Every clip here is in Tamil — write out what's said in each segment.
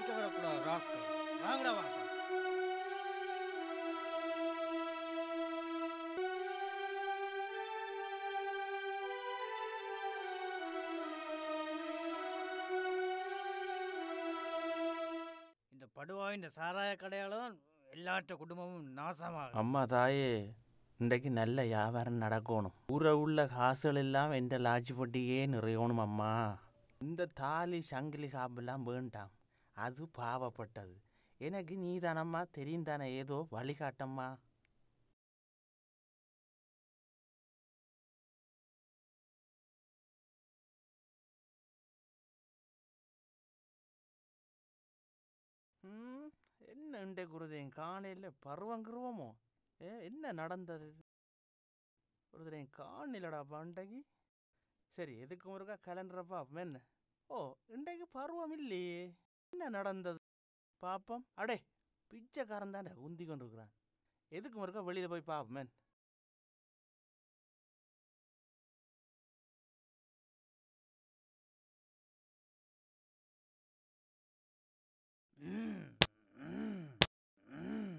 குடிக்க வரக்கூடாது ராஸ்கல் வாங்கடா வாங்க இந்த படுவா இந்த சாராய கடையால தான் எல்லாற்ற குடும்பமும் நாசமாகும் அம்மா தாயே இன்றைக்கு நல்ல வியாபாரம் நடக்கணும் ஊர உள்ள காசுகள் எல்லாம் எந்த லாட்ஜிப்பட்டியே நிறையணும் அம்மா இந்த தாலி சங்கிலி காப்பெல்லாம் வேண்டாம் அது பாவப்பட்டது எனக்கு நீ தானம்மா தெரியும் தானே ஏதோ வழிகாட்டம்மா ம், என்ன இண்டே குருதேன் காணையில் பருவம் கிருவமோ ஏ என்ன நடந்தது குருதேன் காணிலடா பண்டைக்கு சரி எதுக்கு ஒருக்கா கலண்டரை பாப்போம் என்ன ஓ இன்றைக்கு பருவம் இல்லையே என்ன நடந்தது பாப்போம் அடே பிச்சைக்காரன் தானே உந்தி கொண்டு இருக்கிறான் எதுக்கு ஒருக்கா வெளியில் போய் பாப்போம் ம், ம், ம்.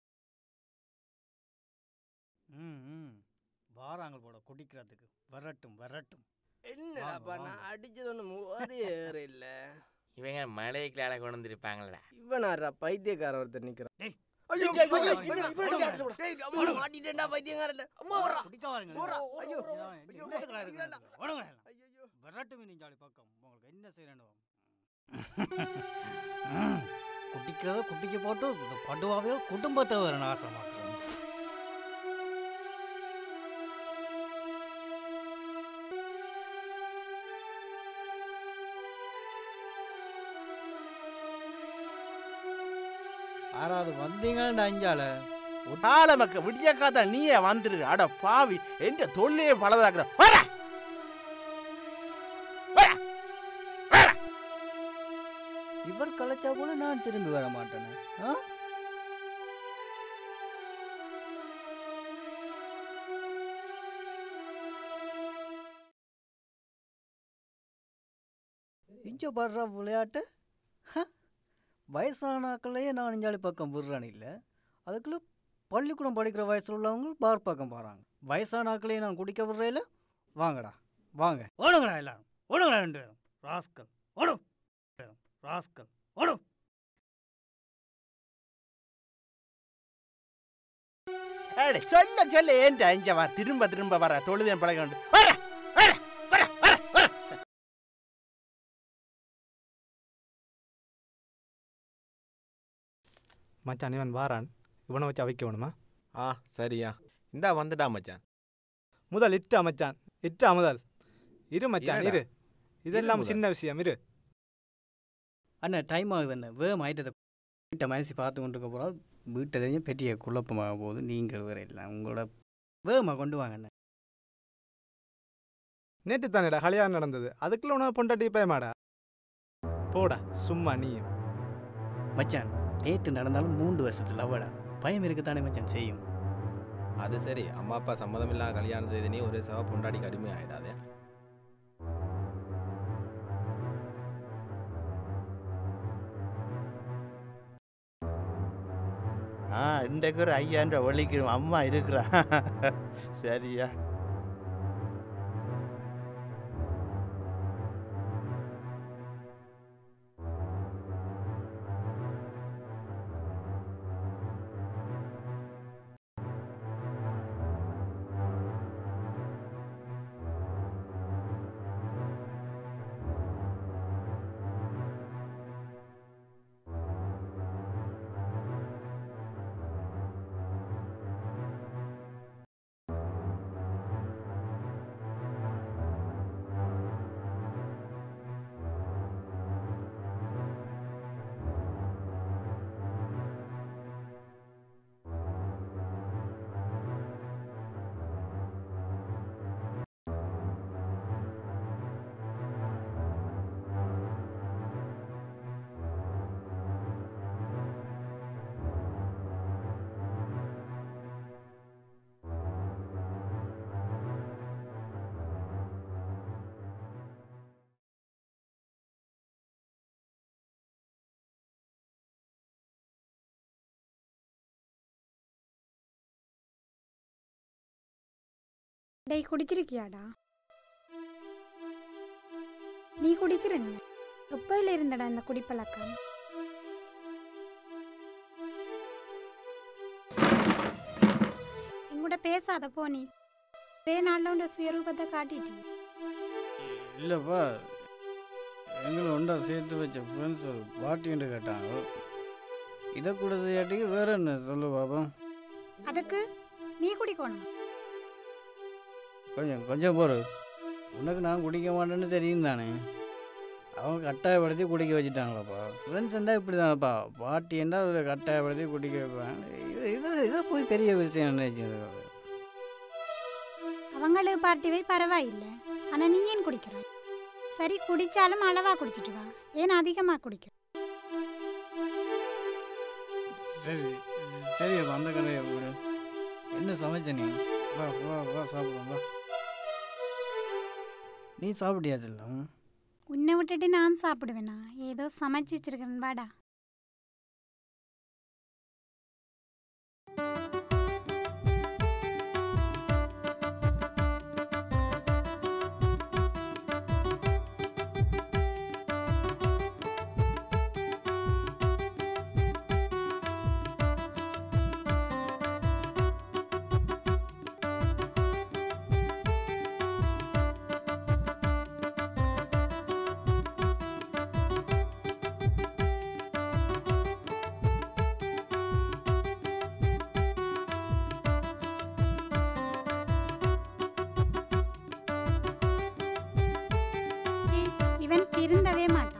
ம், ம். வாராங்க போட குடிக்கிறதுக்கு வரட்டும் வரட்டும் என்னடாப்பா வாங்க, நான் வாங்க. அடிச்சது ஒன்று முவாதே ஏற இல்ல இவங்க மலைக்குள்ளால கொண்டு வந்திருப்பாங்களா இவனாரா பைத்தியக்காரன் ஒருத்தர் நிக்கிறான் டேய். ஐயோ டேய், ஐயோ, டேய், ஐயோ, டேய், இவனை டேய், அடிச்சு விடு. டேய், டேய், அம்மா, மாட்டிட்டேன்டா பைத்தியக்காரன்ல. அம்மா, ஓடுறா. குடிக்க வாருங்க ஓடுறா. ஐயோ, இதான், ஐயோ, என்னத்துக்குடா இருக்கு? இல்ல, இல்ல. ஓடுங்க எல்லாம். ஐயையோ. வரட்டும் இனி ஜாலி பக்கம் உங்களுக்கு என்ன செய்யணும் குடிக்கிறத குட்டிக்க போட்டு இந்த படுவாவே குடும்பத்தை வேற நாசமாக்கும் யாராவது வந்தீங்கன்னா அஞ்சால தாள மக்க விடியக்காத நீயே வந்துரு அட பாவி என்ற தொல்லையே பலதாக்குற வர இவர் கலைச்சா போல நான் திரும்பி வர மாட்டேனே ஆ? இஞ்ச படுற விளையாட்டு ஹ? வயசானாக்களையே நான் இஞ்சாலி பக்கம் விடுறேன் இல்லை அதுக்குள்ள பள்ளிக்கூடம் படிக்கிற வயசில் உள்ளவங்க பார் பக்கம் போகிறாங்க வயசானாக்களையே நான் குடிக்க விடுறேல வாங்கடா வாங்க ஓடுங்கடா எல்லாரும் ஓடுங்கடா ரெண்டு பேரும் ராஸ்கல் ஓடும் ராஸ்கல் ஓடும் அடே சொல்ல சொல்ல ஏன்டா இங்க வா திரும்ப திரும்ப வர தொழுதேன் பழக வேண்டும் வர வர வர வர வர மச்சான் இவன் வாரான் இவனை வச்சு அவைக்கணுமா ஆ சரியா இந்தா வந்துடா மச்சான் முதல் இட்டா மச்சான் இட்டா முதல் இரு மச்சான் இருடா. இரு இதெல்லாம் முதல். சின்ன விஷயம் இரு அண்ணா டைம் ஆகுது அண்ணா வேகம் ஆயிட்டதை வீட்டை மனசு பார்த்து கொண்டு இருக்க போகிறால் வீட்டை தெரிஞ்சு பெரிய குழப்பமாக போகுது நீங்கள் வேற இல்லை உங்களோட வேகமாக கொண்டு வாங்க அண்ணா நேற்று தானேடா கல்யாணம் நடந்தது அதுக்குள்ள உணவு பொண்டாட்டி பயமாடா போடா சும்மா நீயும் மச்சான் நேற்று நடந்தாலும் மூன்று வருஷத்துல அவடா பயம் இருக்குத்தானே மச்சான் செய்யும் அது சரி அம்மா அப்பா சம்மதம் இல்லாம கல்யாணம் செய்து நீ ஒரே சவ பொண்டாடி கடுமை ஆயிடாதே ஆ இன்றைக்கு ஒரு ஐயாயிரம் ஒழிக்கு அம்மா இருக்கிறா சரியா டேய் குடிச்சிருக்கியாடா நீ குடிக்கிறங்க எப்போல இருந்தடா இந்த குடிப்பழக்கம் எங்கூட பேசாத போ நீ ஒரே நாளில் உண்ட சுயரூபத்தை காட்டிட்டு இல்லைப்பா எங்களை ஒன்றா சேர்த்து வச்ச ஃப்ரெண்ட்ஸ் ஒரு பார்ட்டின்னு கேட்டாங்க இதை கூட செய்யாட்டிக்கு வேற என்ன சொல்லு பாப்போம் அதுக்கு நீ குடிக்கணும் கொஞ்சம் கொஞ்சம் போரு உனக்கு நான் குடிக்க மாட்டேன்னு தெரியும் தானே அவங்க கட்டாயப்படுத்தி குடிக்க வச்சுட்டாங்களாப்பா ஃப்ரெண்ட்ஸ்ண்டா இப்படி தானப்பா பார்ட்டின்னா அதை கட்டாயப்படுத்தி குடிக்க வைப்பாங்க இது இது இது போய் பெரிய விஷயம் நினைச்சு அவங்களுக்கு பார்ட்டி வை பரவாயில்லை ஆனால் நீ ஏன் குடிக்கிற சரி குடிச்சாலும் அளவா குடிச்சிட்டு வா ஏன் அதிகமாக குடிக்கிற சரி சரி அப்ப அந்த கடையை விடு என்ன சமைச்ச நீ வா வா வா சாப்பிடுவோம் வா நீ சாப்பிட்டியா செல்லம் உன்னை விட்டுட்டு நான் சாப்பிடுவேனா ஏதோ சமைச்சு வச்சிருக்கேன் வாடா சீ, இவன் திருந்தவே மாட்டான்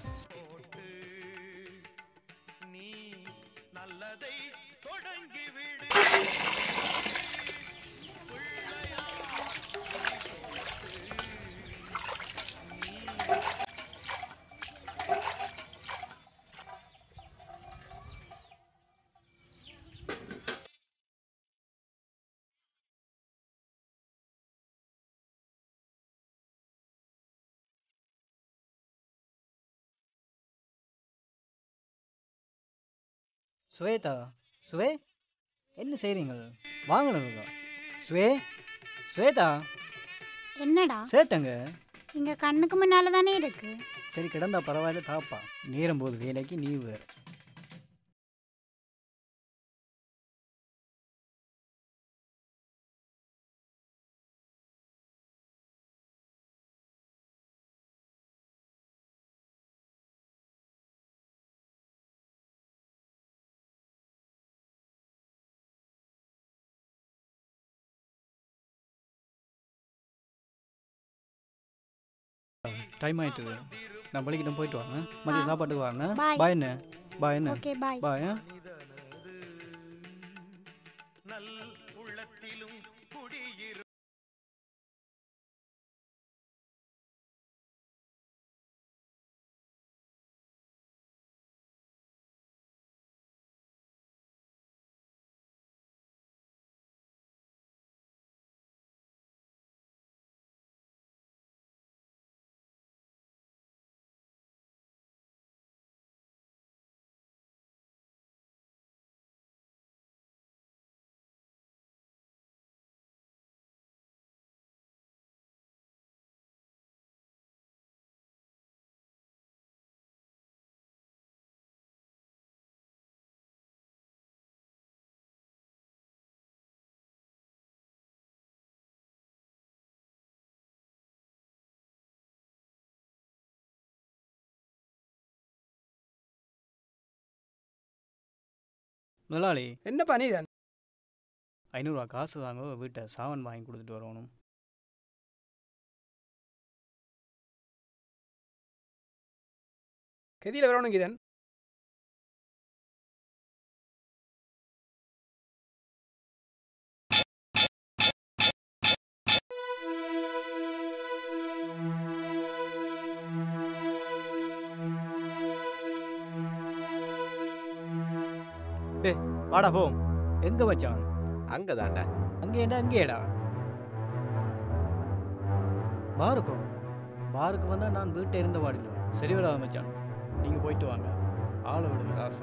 சுவேதா சுவே என்ன செய்கிறீங்க வாங்கணுங்க சுவே சுவேதா என்னடா சேட்டங்க இங்க கண்ணுக்கு முன்னால தானே இருக்கு சரி கிடந்தா பரவாயில்ல தாப்பா நேரம் போது வேலைக்கு நீ வேறு டைம் ஆயிட்டுது நான் பள்ளிக்கிட்ட போயிட்டு வரேன் மதியம் ஆ. சாப்பாட்டுக்கு வரேன் Bye. பாய் என்ன பாய் என்ன ஓகே பாய் பாய் ஆ? முதலாளி என்னப்பா நீ தான் ஐநூறுரூவா காசு தாங்க வீட்டை சாவன் வாங்கி கொடுத்துட்டு வரணும் கெதியில் வரணும் கீதன் டே வாடா போ எங்கே வச்சான் அங்கே தாண்டா அங்கேடா அங்கேடா பாருக்கோ பாருக்கு வந்தால் நான் வீட்டை இருந்த வாடில சரி வராத மச்சான் நீங்கள் போயிட்டு வாங்க ஆளை விடுங்க ராசா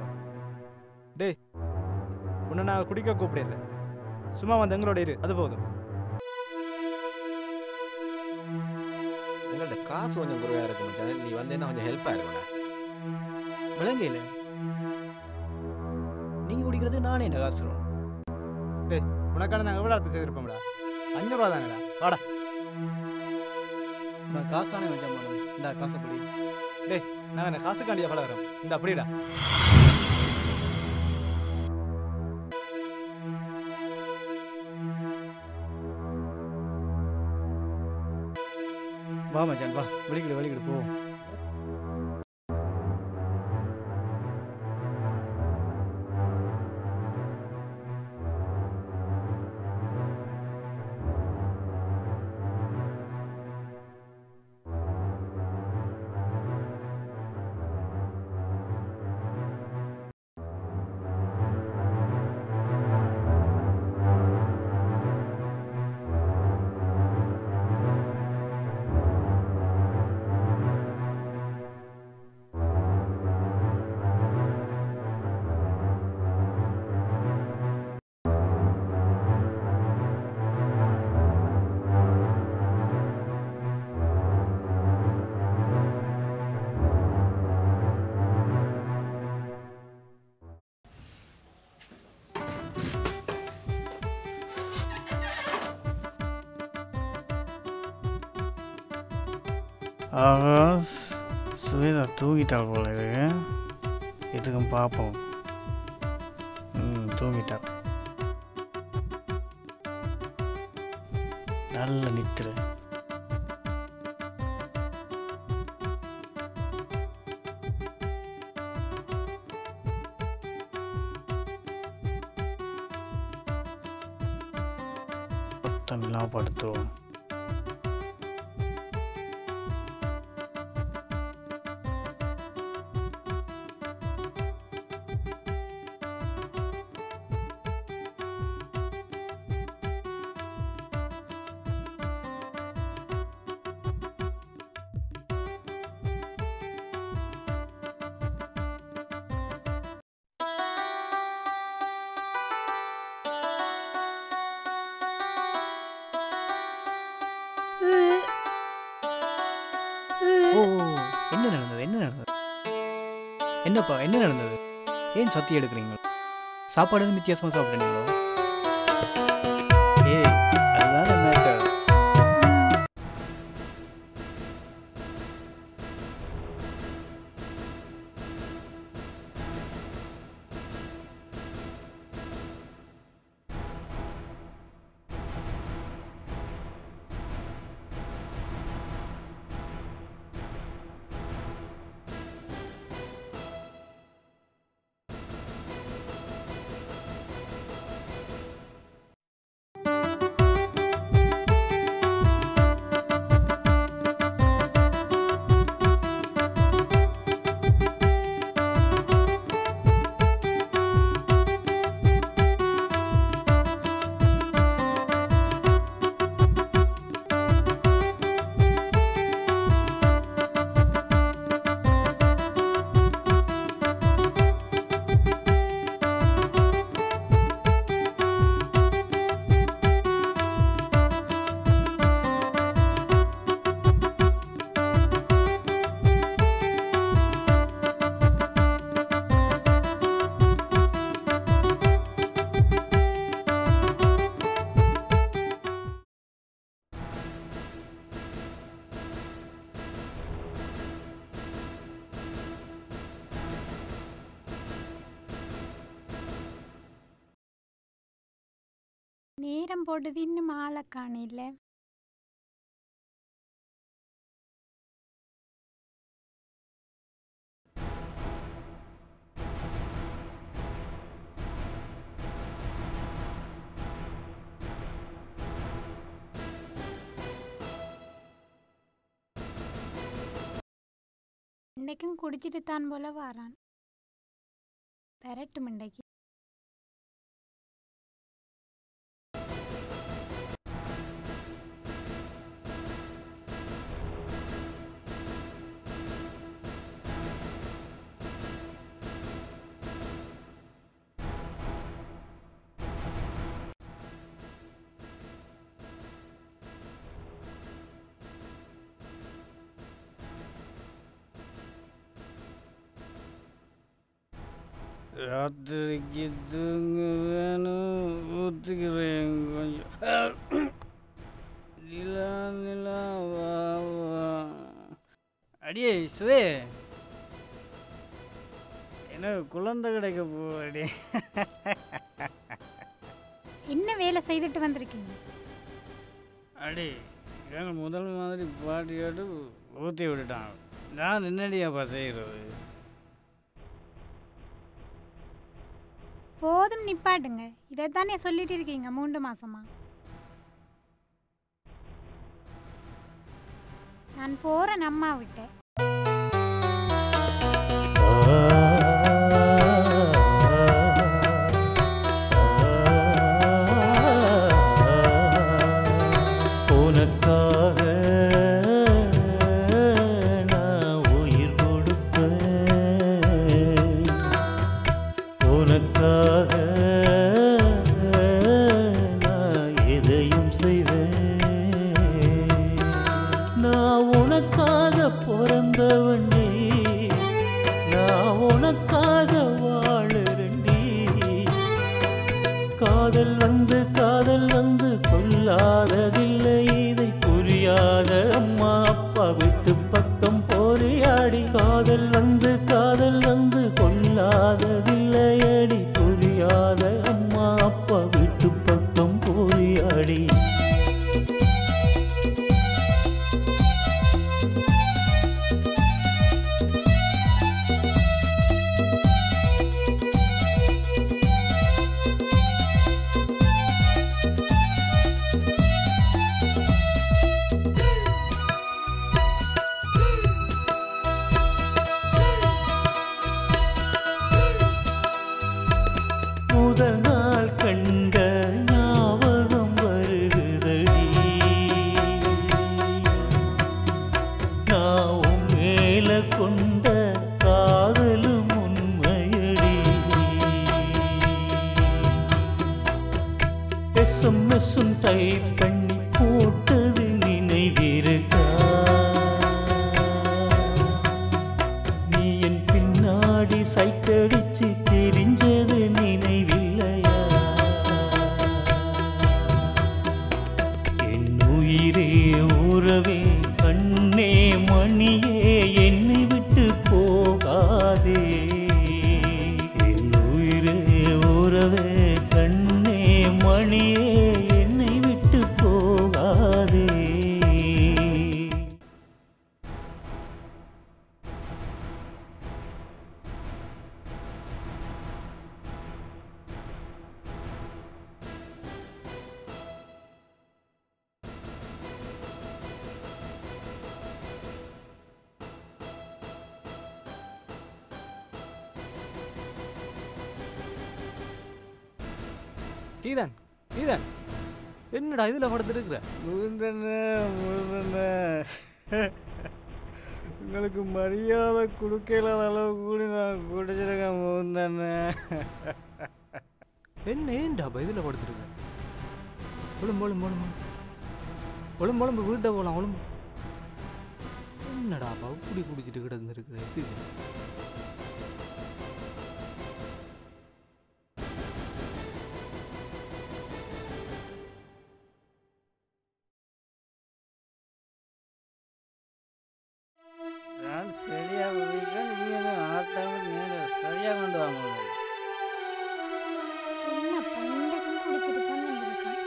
உன்னை நான் குடிக்க கூப்பிடல சும்மா வந்து எங்களோட இரு அது போதும் காசு கொஞ்சம் குறைவாக இருக்கு மச்சான் நீ வந்தேன்னா கொஞ்சம் ஹெல்ப்பாக இருக்கும்டா விளங்கையில் நீங்கள் குடிக்கிறது நானே என்ன காசு தருவேன் உனக்கான நாங்கள் எவ்வளோ அர்த்தம் செய்திருப்போம்டா அஞ்சூறுவா தானடா வாடா நான் காசு தானே வச்சேன் மேடம் இந்த காசை படி நாங்கள் என்ன காசுக்காண்டியா பழகிறோம் இந்த அப்படிடா வா மச்சான் வா வெளிக்கிடு வெளிக்கிடு போ ஆகா சுவேதா தூங்கிட்டாள் போல இருக்கு இதுக்கும் பார்ப்போம் ம் தூங்கிட்டாள் நல்ல நித்திர மொத்தம் படுத்துவோம் ஓ என்ன நடந்தது என்ன நடந்தது என்னப்பா என்ன நடந்தது ஏன் சத்தி எடுக்கிறீங்க சாப்பாடு எதுவும் வித்தியாசமாக சாப்பிட்றீங்களோ ஏய் அதுதான் மேட்டர் நேரம் போட்டது இன்னும் ஆளை காணில்ல இன்றைக்கும் குடிச்சிட்டு தான் போல வாரான் பெரட்டு மண்டைக்கு ராத்திரிக்கு தூங்க வேணும் ஊத்துக்கிறேன் கொஞ்சம் நிலா நிலா வா வா அடியே சுவே எனக்கு குழந்தை கிடைக்க போடி என்ன வேலை செய்துட்டு வந்திருக்கீங்க அடி எங்க முதல் மாதிரி பாட்டியோடு ஊற்றி விட்டுட்டான் நான் என்னடியாப்பா செய்கிறது போதும் நிப்பாட்டுங்க இதைத்தானே சொல்லிட்டு இருக்கீங்க மூன்று மாசமா நான் போறேன் அம்மா விட்ட உனக்காக நான் உயிர் கொடுப்பேன் உனக்காக நான் எதையும் செய்வேன் நான் உனக்காக பிறந்தவண்டி நான் உனக்காக வாழுறண்டி காதல் வந்து காதல் வந்து கொல்லாததில்லை இதை புரியாத அம்மா அப்பா விட்டு பக்கம் போரியாடி காதல் வந்து காதல் வந்து கொல்லாததில்லை அடி புரியாத அம்மா அப்பா விட்டு பக்கம் போரியாடி முதல் நாள் கண்ட ஞாபகம் வருகுதடி நான் உன் மேல கொண்ட காதலும் உண்மையடி எஸ்எம்எஸ்ஸும் டைப் பண்ணி போட்டது நினைவிருக்கா நீ என் பின்னாடி சைட்டடிச்சு தெரிஞ்சது நினைவில்லையா என் உயிரே உறவே கண்ணே மணியே என்னை விட்டு போகாதே என் உயிரே உறவே கண்ணே மணியே என்னை விட்டு போகாதே கீதன் கீதன் என்னடா இதில் படுத்துருக்குற முருந்தண்ணே முருந்தண்ணே உங்களுக்கு மரியாதை கொடுக்கல அளவு கூட நான் குடிச்சிருக்கேன் முருந்தண்ணே என்ன ஏன்டாப்பா இதில் படுத்துருக்க ஒழும்பு ஒழும்பு ஒழும்பு ஒழும்பு ஒழும்பு வீட்டை போகலாம் ஒழும்பு என்னடாப்பா இப்படி குடிச்சிட்டு கிடந்துருக்குற இது நான் சரியாக வைக்கிறேன் நீ என்ன ஆட்டாமல் நேர சரியாக கொண்டு வாங்க என்னப்பா இன்றைக்கும் குடிச்சிட்டு தான் வந்திருக்கான்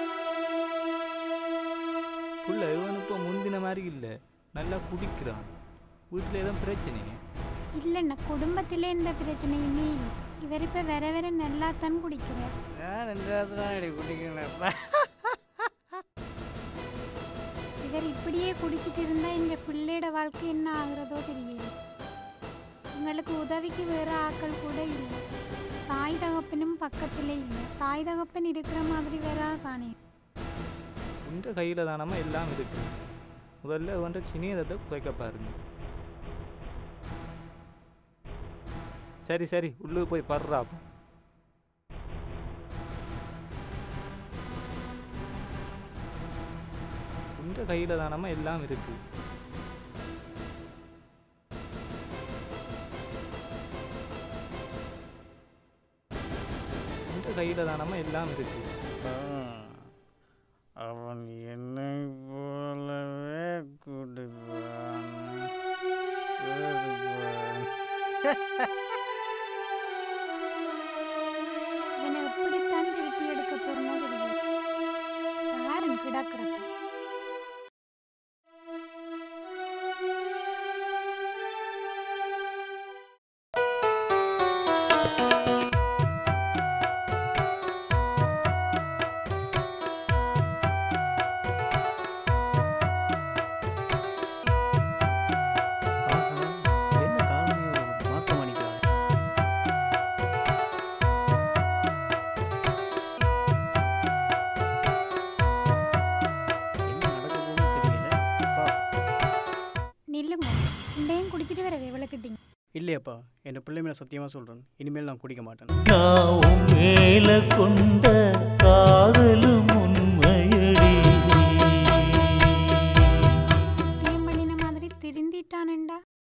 புள்ள இவன் இப்போ முந்தின மாதிரி இல்லை நல்லா குடிக்கிறான் வீட்டில் ஏதோ பிரச்சனை இல்லைண்ணா குடும்பத்திலே எந்த பிரச்சனையுமே இல்லை இவர் இப்போ வேற வேற நல்லா தான் குடிக்கிறார் நான் ரெண்டு வருஷம் தான் இப்படி குடிக்கிறேன்ப்பா இவர் இப்படியே குடிச்சிட்டு இருந்தா எங்க பிள்ளையோட வாழ்க்கை என்ன ஆகுறதோ தெரியல உங்களுக்கு உதவிக்கு வேற ஆட்கள் கூட இல்லை தாய் தகப்பனும் பக்கத்துல இல்லை தாய் தகப்பன் இருக்கிற மாதிரி வேற காணே உன்ற கையில் தானமா எல்லாம் இருக்கு முதல்ல உன்ற சினியதத்தை குறைக்க பாருங்க சரி சரி உள்ளே போய் படுறாப்பா உன்ற கையில் தானமா எல்லாம் இருக்கு கையில் தானம்மா எல்லாம் இருக்கு அவன் என்னை போலவே குடிப்பான் இவனை எப்படித்தான் திருத்தி எடுக்க போறனோ தெரியல யாரும் கிடக்கிறப்ப ஆஹா, என்ன காலனி ஒரு மாற்றம் அடிக்கிறாள் என்ன நடக்க போகுதுன்னு தெரியல அப்பா நில்லுங்க இண்டையும் குடிச்சிட்டு வரவே விளக்கிட்டீங்க இல்லையப்பா என் பிள்ளை மேலே சத்தியமாக சொல்கிறேன் இனிமேல் நான் குடிக்க மாட்டேன் நான் உன் மேல கொண்ட காதலும் உண்மையடி சத்தியம் பண்ணின மாதிரி திருந்திட்டானுண்டா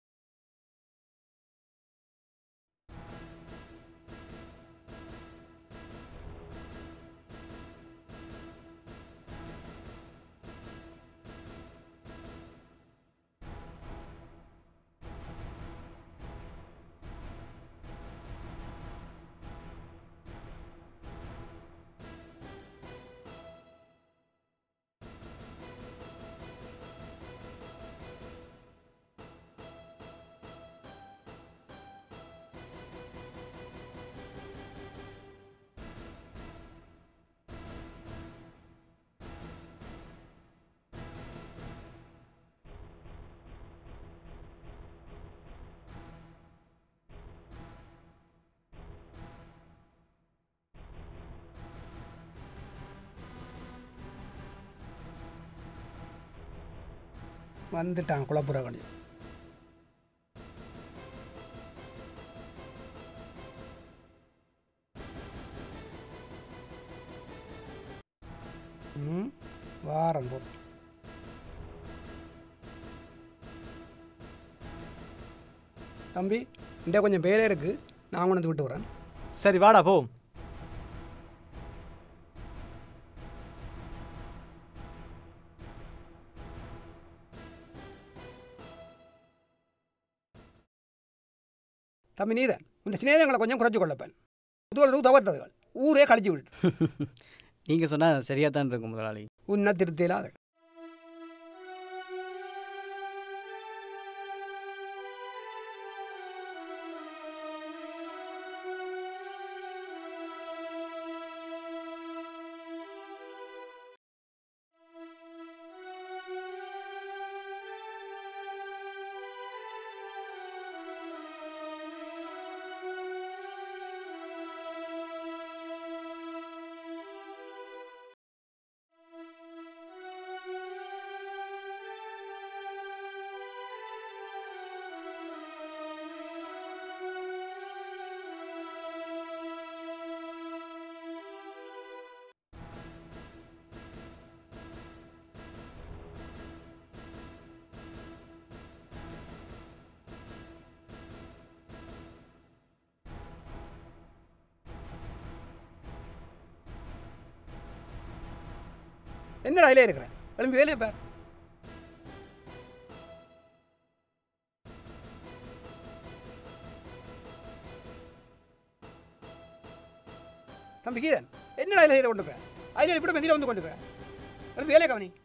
வந்துட்டான் குழப்புறவன் ம் வாரம் போ தம்பி இந்த கொஞ்சம் வேலை இருக்கு நான் கொண்டு வந்து விட்டு வரேன் சரி வாடா போ தம்பி நீதான் உன் சிநேகங்களை கொஞ்சம் குறைச்சு கொள்ளப்பேன் புதுவளவு தவறுத்ததுகள் ஊரே கழிச்சு விட்டு நீங்கள் சொன்னால் சரியாக தான் இருக்கும் முதலாளி உன்னை திருத்தியலாத என்னடா அதிலே இருக்கிறேன் கிளம்பி வேலையை பார் தம்பி கீதன் என்னடா அதில் இதை கொண்டு போய் அதில் இப்படி மெதியில் வந்து கொண்டு போய் கிளம்பி வேலையை கவனி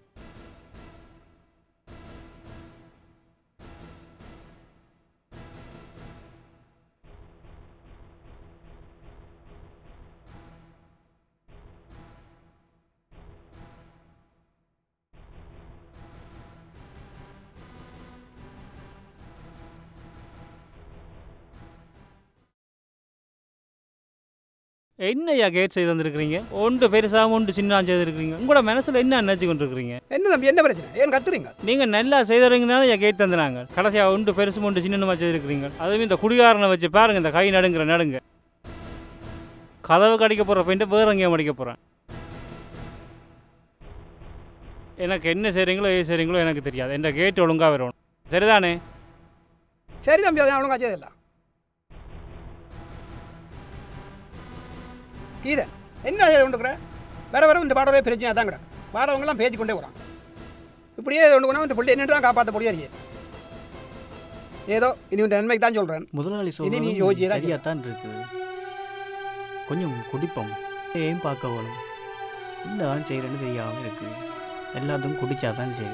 என்னய்யா கேட் செய்து வந்திருக்கிறீங்க ஒன்று பெருசாக ஒன்று சின்ன செய்திருக்கிறீங்க உங்களோட மனசில் என்ன நினச்சி கொண்டிருக்கிறீங்க என்ன தம்பி என்ன பிரச்சனை ஏன் கத்துறீங்க நீங்கள் நல்லா செய்தறீங்கனால என் கேட் தந்துனாங்க கடைசியாக ஒன்று பெருசு ஒன்று சின்னமாக செய்திருக்கிறீங்க அதுவும் இந்த குடிகாரனை வச்சு பாருங்க இந்த கை நடுங்கிற நடுங்க கதவு கடிக்க போகிற பெயிண்ட்டை வேற எங்கேயும் அடிக்க போகிறேன் எனக்கு என்ன செய்கிறீங்களோ ஏது செய்கிறீங்களோ எனக்கு தெரியாது என் கேட் ஒழுங்காக வரணும் சரிதானே சரி தம்பி அதை ஒழுங்கா செய்தில்ல கீதன் என்ன இதை கொண்டுக்கிற வேற வேற இந்த பாடவே பிரச்சனை தான் கிடக்கு பாடவங்களாம் பேச்சு கொண்டே வரான் இப்படியே இதை கொண்டு போனால் இந்த பிள்ளை என்னட்டு தான் காப்பாற்ற முடியாது ஏதோ இனி இந்த நன்மைக்கு தான் சொல்கிறேன் முதலாளி இனி நீ சொல்றது யோசிச்சு தான் சரியாக தான் இருக்குது கொஞ்சம் குடிப்போம் ஏன் பார்க்க வேணும் என்னதான் செய்கிறேன்னு தெரியாமல் இருக்குது எல்லாத்தையும் குடிச்சா தான் சரி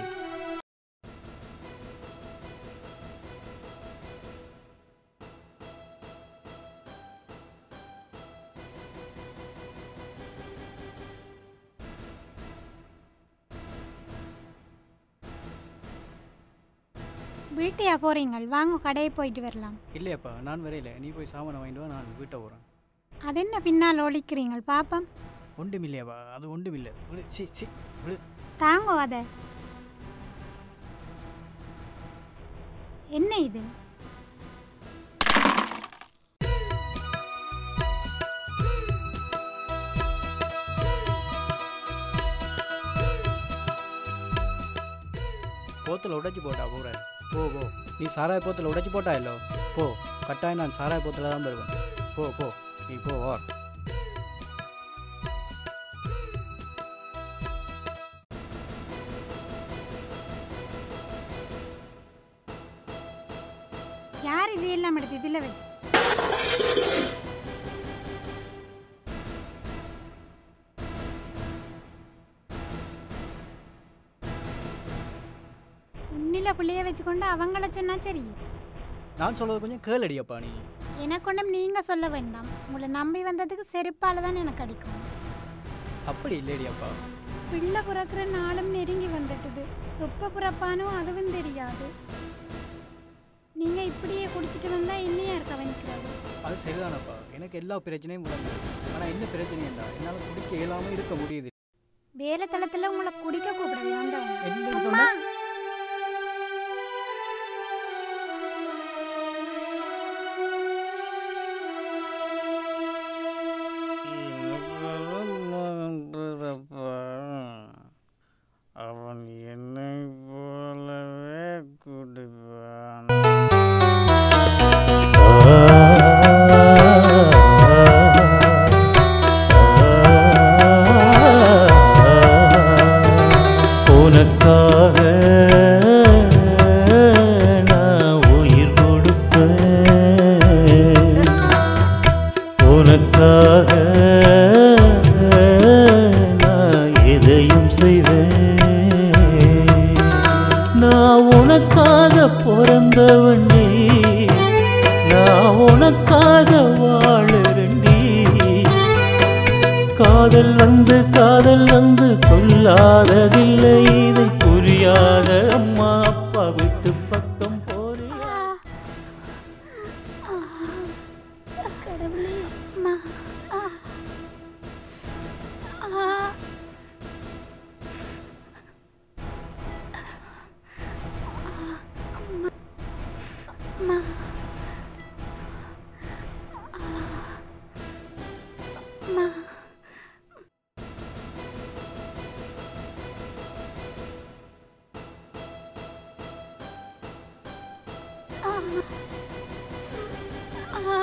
வீட்டையா போறீங்கள் வாங்க கடையை போயிட்டு வரலாம் இல்லையாப்பா நான் வரையில நீ போய் சாமானை வாங்கிட்டு வா நான் வீட்டை போகிறேன் அது என்ன பின்னால் ஒழிக்கிறீங்கள் பாப்பம் ஒன்றும் இல்லையாப்பா அது ஒன்றும் இல்லை விழு சி சி விழு தாங்கோ அத என்ன இது போத்தில் உடைச்சி போட்டா போகிறேன் போ போ நீ சாராய போத்தில் உடைச்சி போட்டா இல்லோ போ கட்டாயம் நான் சாராய போத்தில் தான் வருவேன் போ போ நீ போ வா யார் இது எல்லாம் எடுத்து இதில் வச்சு உன்னில புள்ளைய வச்சுக்கொண்டு அவங்கள சொன்னா சரி நான் சொல்கிறது கொஞ்சம் கேளடியப்பா நீ எனக்கு ஒன்றும் நீங்க சொல்ல வேண்டாம் உங்களை நம்பி வந்ததுக்கு செருப்பால தான் எனக்கு அடிக்கும் அப்படி இல்லைடியப்பா பிள்ளை பிறக்கிற நாளும் நெருங்கி வந்துட்டுது எப்போ பிறப்பானோ அதுவும் தெரியாது நீங்க இப்படியே குடிச்சிட்டு வந்தா என்னையா இருக்க கவனிக்கிறது அது சரிதானப்பா எனக்கு எல்லா பிரச்சனையும் விளங்குது ஆனால் என்ன பிரச்சனை இல்லை என்னால் குடிக்க இயலாமல் இருக்க முடியுது வேலை தளத்துல உங்களை குடிக்க கூப்பிடுறது வந்தவங்க என்ன அம்மா சொன்ன அவன் என்னை போலவே குடிப்பான் உனக்காக நான் உயிர் கொடுப்பேன் உனக்காக நான் எதையும் செய்வேன் நான் உனக்காக பிறந்தவனே நான் உனக்காக வாழறண்டி காதல் வந்து காதல் வந்து கொல்லாததில்லை இதை புரியாத அம்மா அப்பா விட்டு பக்கம் போறியா கடவுளே அம்மா ஆ. ஆ. அம்மா. அம்மா. அம்மா. ஆ. ஆ.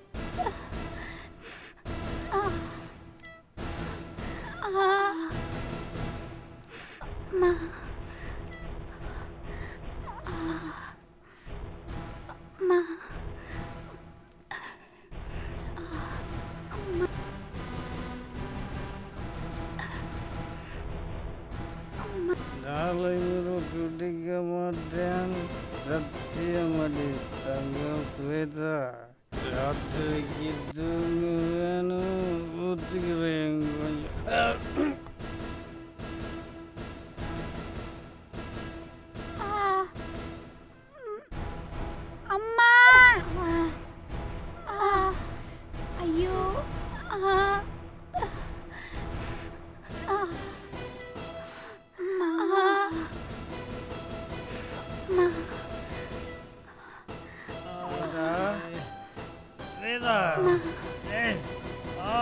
ஆ. ஆ. அம்மா. ஆ. அம்மா. அம்மா. அம்மா. நாளை முதல் குடிக்க மாட்டேன் சத்தியமடி தங்கம் ஸ்வேதா ராத்திரிக்கு தூங்க வேணும் ஊத்துக்கிறேன் கொஞ்சம் ஆ. ம். அம்மா ஆ. ஐயோ ஆ. ஆ. அம்மா. அம்மா. ஸ்வேதா ஏய் ஆ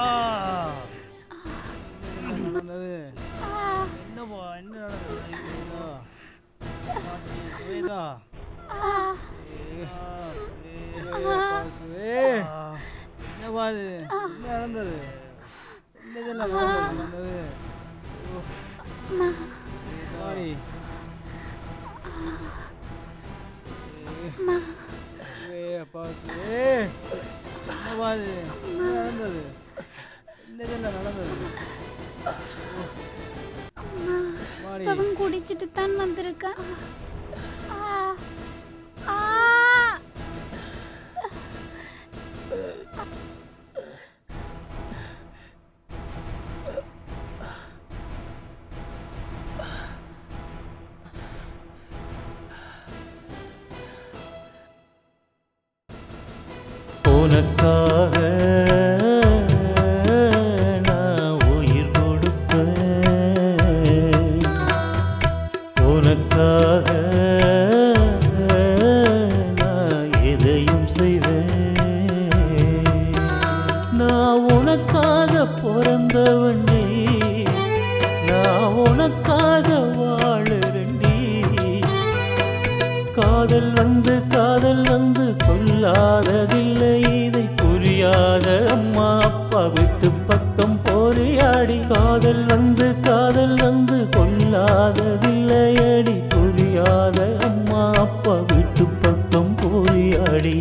என்ன நடந்தது ஆ. என்னப்பா என்ன நடந்தது ஐயோ. பாட்டி, ஸ்வேதா ஆ. என்னப்பா இது என்ன நடந்தது என்ன நடந்தது சாரி ஏ அப்பா ஏ என்னப்பா இது என்ன நடந்தது என்ன இதெல்லாம் நடந்தது மாடி அவன் குடிச்சிட்டு தான் வந்திருக்கான் ஆ. ஆ. உனக்காக நான் உயிர் கொடுப்பேன் உனக்காக நான் எதையும் செய்வேன் நான் உனக்காக பிறந்தவனே நான் உனக்காக வாழுறேன்டி காதல் வந்து காதல் வந்து கொல்லாததில்லை இதை புரியாத அம்மா அப்பா விட்டு பக்கம் போரியாடி காதல் வந்து காதல் வந்து கொல்லாததில்லை அடி புரியாத அம்மா அப்பா விட்டு பக்கம் போரியாடி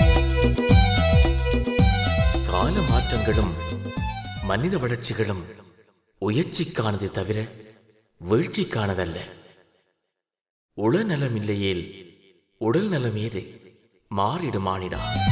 கால மாற்றங்களும் மனித வளர்ச்சிகளும் உயர்ச்சிக்கானதே தவிர வீழ்ச்சிக்கானதல்ல உளநலம் இல்லையேல் உடல் நலம் ஏது மாறிடுமானிடா